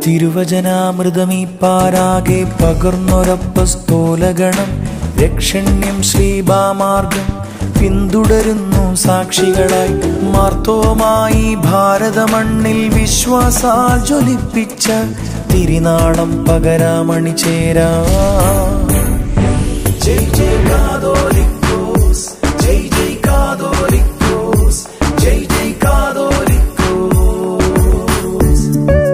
തിരുവചനാമൃതമീ പാരാകെ പകർന്നൊരപ്പസ്തോലഗണം രക്ഷണ്യം ശ്രീബാമാർഗം പിന്തുടരുന്നു സാക്ഷികളായി മാർത്തോമായി ഭാരതമണ്ണിൽ വിശ്വാസാൽ ജ്വലിപ്പിച്ച തിരിനാളം പകരാമണി ചേരാ ജയ് ജയ് കാതോലിക്കോസ് ജയ് ജയ് കാതോലിക്കോസ് ജയ് ജയ് കാതോലിക്കോസ്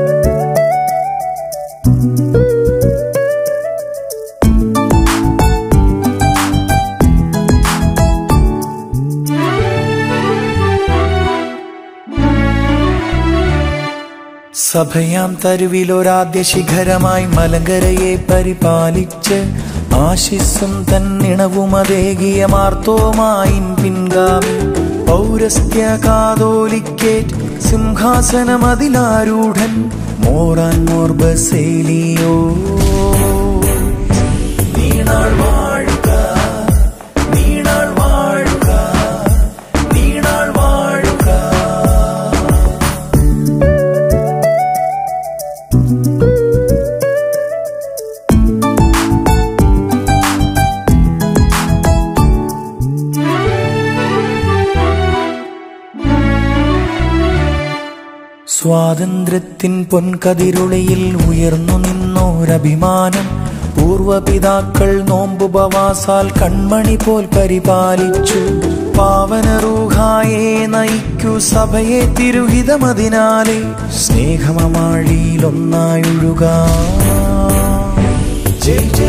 സഭയാം തരുവിലൊരാദ്യ ശിഖരമായി മലങ്കരയെ പരിപാലിച്ച് ആശിസ്സും തന്നിണവുമതേകിയ മാർത്തോമായിൻ പിൻഗാമി പൗരസ്ത്യ കാതോലിക്കേറ്റ് സിംഹാസനമതിലാരൂഢൻ മോറാൻ മോർ ബസേലിയോ നീണാൾ വാഴുക നീണാൾ വാഴുക നീണാൾ വാഴുക സ്വാതന്ത്ര്യത്തിൻ പൊൻകതിരുളയിൽ ഉയർന്നു നിന്നോരഭിമാനം പൂർവപിതാക്കൾ നോമ്പുപവാസാൽ കൺമണി പോൽ പരിപാലിച്ചു പാവനറൂഹായെ നയിക്കൂ സഭയെ തിരുഹിതമതിനാലെ സ്നേഹമമാഴിയിലൊന്നായൊഴുക ജയ്